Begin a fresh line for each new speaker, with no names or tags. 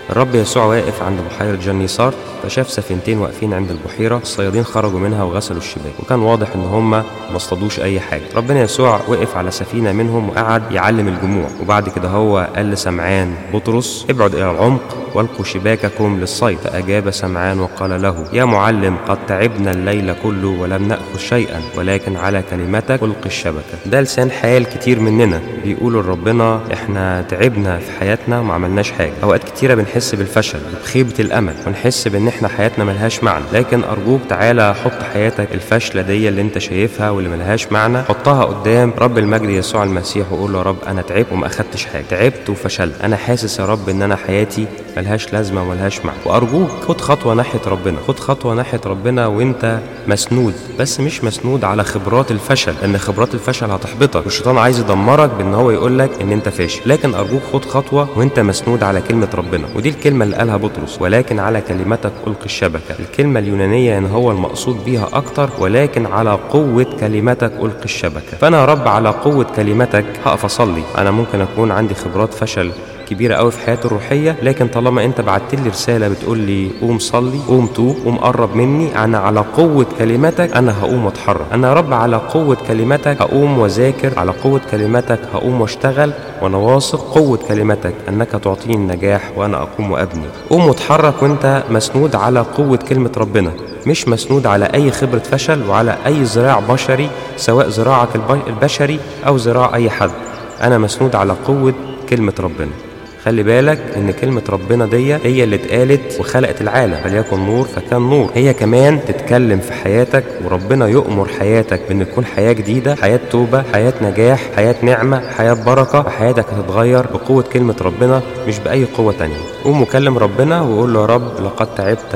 الرب يسوع واقف عند بحيرة جنيسار فشاف سفينتين واقفين عند البحيرة الصيادين خرجوا منها وغسلوا الشباك وكان واضح ان هم ما اصطادوش اي حاجة ربنا يسوع وقف على سفينة منهم وقعد يعلم الجموع وبعد كده هو قال لسمعان بطرس ابعد الى العمق والقوا شباككم للصيد فأجاب سمعان وقال له يا معلم قد تعبنا الليل كله ولم نأخذ شيئا ولكن على كلمتك ألقي الشبكة ده لسان حال كتير مننا بيقولوا لربنا احنا تعبنا في حياتنا وما عملناش حاجة أوقات كتيرة بنحس بالفشل بخيبة الأمل ونحس بإن احنا حياتنا ملهاش معنى لكن أرجوك تعالى حط حياتك الفاشلة دي اللي انت شايفها واللي ملهاش معنى حطها قدام رب المجد يسوع المسيح وقول له يا رب أنا تعبت وما أخدتش حاجة تعبت وفشلت أنا حاسس يا رب إن أنا حياتي ملهاش لازمه وملهاش معنى وارجوك خد خطوه ناحيه ربنا خد خطوه ناحيه ربنا وانت مسنود بس مش مسنود على خبرات الفشل لان خبرات الفشل هتحبطك والشيطان عايز يدمرك بان هو يقول لك ان انت فاشل لكن ارجوك خد خطوه وانت مسنود على كلمه ربنا ودي الكلمه اللي قالها بطرس ولكن على كلمتك القي الشبكه الكلمه اليونانيه ان هو المقصود بيها اكتر ولكن على قوه كلمتك القي الشبكه فانا يا رب على قوه كلمتك هقف اصلي انا ممكن اكون عندي خبرات فشل كبيرة قوي في حياتي الروحية لكن طالما انت بعت لي رسالة بتقول لي قوم صلي قوم توب قوم قرب مني انا على قوة كلمتك انا هقوم واتحرك انا يا رب على قوة كلمتك هقوم واذاكر على قوة كلمتك هقوم واشتغل وانا واثق قوة كلمتك انك تعطيني النجاح وانا اقوم وابني قوم واتحرك وانت مسنود على قوة كلمة ربنا مش مسنود على اي خبرة فشل وعلى اي ذراع بشري سواء ذراعك البشري او ذراع اي حد انا مسنود على قوة كلمة ربنا خلي بالك ان كلمة ربنا دي هي اللي اتقالت وخلقت العالم فليكن نور فكان نور هي كمان تتكلم في حياتك وربنا يؤمر حياتك بان تكون حياة جديدة حياة توبة حياة نجاح حياة نعمة حياة بركة وحياتك هتتغير بقوة كلمة ربنا مش بأي قوة تانية قوم وكلم ربنا وقول له يا رب لقد تعبت